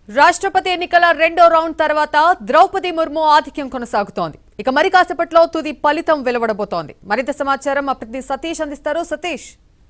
రాష్ట్రపతి ఎన్నికల రెండో రౌండ్ తర్వాత ద్రౌపది ముర్ము ఆధిక్యం కొనసాగుతోంది ఇక మరి కాసేపట్లో తుది ఫలితం వెలువడబోతోంది మరింత సమాచారం మా ప్రతినిధి సతీష్ అందిస్తారు సతీష్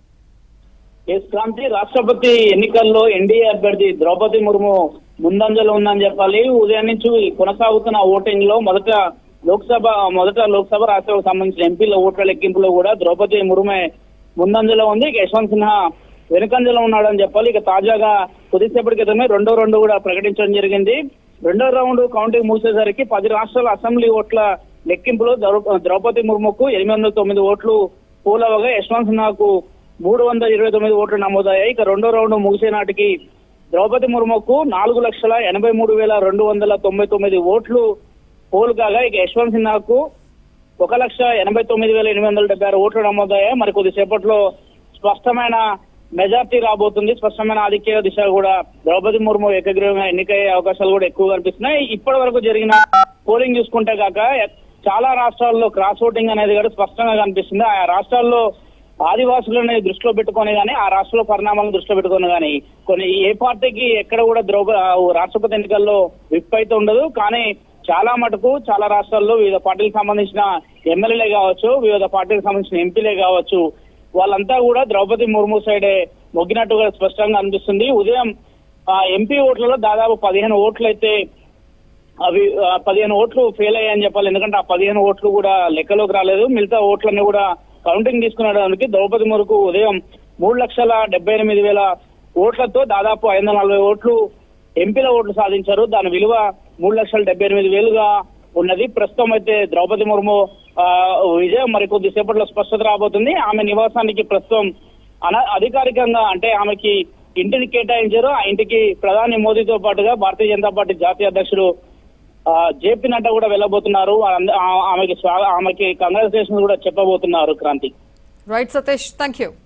ఎస్ క్రాంతి రాష్ట్రపతి ఎన్నికల్లో ఎన్డీఏ అభ్యర్థి ద్రౌపది ముర్ము ముందంజలో ఉందని చెప్పాలి ఉదయం నుంచి కొనసాగుతున్న ఓటింగ్ లో మొదట లోక్సభ మొదట లోక్సభ రాష్ట్రాలకు సంబంధించిన ఎంపీల ఓట్ల లెక్కింపులో కూడా ద్రౌపది ముర్మే ముందంజలో ఉంది ఇక యశ్వంత్ సిన్హా వెనుకంజలో ఉన్నాడని చెప్పాలి ఇక తాజాగా కొద్దిసేపటి క్రితమే రెండో రౌండ్ కూడా ప్రకటించడం జరిగింది రెండో రౌండ్ కౌంటింగ్ మూసేసరికి పది రాష్ట్రాల అసెంబ్లీ ఓట్ల లెక్కింపులో ద్రౌ- ద్రౌపది ముర్ముకు ఎనిమిది వందల తొమ్మిది ఓట్లు పోలవగా యశ్వంత్ సిన్హాకు మూడు వందల ఇరవై తొమ్మిది ఓట్లు నమోదయ్యాయి ఇక రెండో రౌండ్ ముగిసే నాటికి ద్రౌపది ముర్ముకు నాలుగు లక్షల ఎనభై మూడు వేల రెండు వందల తొంభై తొమ్మిది ఓట్లు పోలు కాగా ఇక యశ్వంత్ సిన్హాకు ఒక లక్ష ఎనభై తొమ్మిది వేల ఎనిమిది వందల డెబ్బై ఆరు ఓట్లు నమోదయ్యాయి మరి కొద్దిసేపట్లో స్పష్టమైన మెజార్టీ రాబోతుంది స్పష్టమైన ఆధిక్య దిశ కూడా ద్రౌపది ముర్ము ఏకగ్రీవంగా ఎన్నికయ్యే అవకాశాలు కూడా ఎక్కువ కనిపిస్తున్నాయి ఇప్పటి వరకు జరిగిన పోలింగ్ చూసుకుంటే కాక చాలా రాష్ట్రాల్లో క్రాస్ ఓటింగ్ అనేది కూడా స్పష్టంగా కనిపిస్తుంది ఆ రాష్ట్రాల్లో ఆదివాసులని దృష్టిలో పెట్టుకొని కానీ ఆ రాష్ట్రంలో పరిణామాలను దృష్టిలో పెట్టుకొని కానీ కొన్ని ఏ పార్టీకి ఎక్కడ కూడా ద్రౌప ఆ రాష్ట్రపతి ఎన్నికల్లో విప్ అయితే ఉండదు కానీ చాలా మటుకు చాలా రాష్ట్రాల్లో వివిధ పార్టీలకు సంబంధించిన ఎమ్మెల్యేలే కావచ్చు వివిధ పార్టీలకు సంబంధించిన ఎంపీలే కావచ్చు వాళ్ళంతా కూడా ద్రౌపది ముర్ము సైడే మొగ్గినట్టుగా స్పష్టంగా అనిపిస్తుంది ఉదయం ఆ ఎంపీ ఓట్లలో దాదాపు పదిహేను ఓట్లు అయితే అవి ఆ, పదిహేను ఓట్లు ఫెయిల్ అయ్యాయని చెప్పాలి ఎందుకంటే ఆ పదిహేను ఓట్లు కూడా లెక్కలోకి రాలేదు మిగతా ఓట్లన్నీ కూడా కౌంటింగ్ తీసుకునేదానికి ద్రౌపది మురుకు ఉదయం మూడు లక్షల డెబ్బై ఎనిమిది వేల ఓట్లతో దాదాపు ఐదు వందల నలభై ఓట్లు ఎంపీల ఓట్లు సాధించారు దాని విలువ మూడు లక్షల డెబ్బై ఎనిమిది వేలుగా ఉన్నది ప్రస్తుతం అయితే ద్రౌపది ముర్ము ఆ, విజయం మరి కొద్దిసేపట్లో స్పష్టత రాబోతుంది ఆమె నివాసానికి ప్రస్తుతం అన అధికారికంగా అంటే ఆమెకి ఇంటిని కేటాయించారు ఆ ఇంటికి ప్రధాని మోదీతో పాటుగా భారతీయ జనతా పార్టీ జాతీయ అధ్యక్షుడు ఆ, జేపీ నడ్డా కూడా వెళ్ళబోతున్నారు ఆ- ఆమెకి స్వాగ ఆమెకి కంగ్రాచులేషన్ కూడా చెప్పబోతున్నారు Kranthi right Satish thank you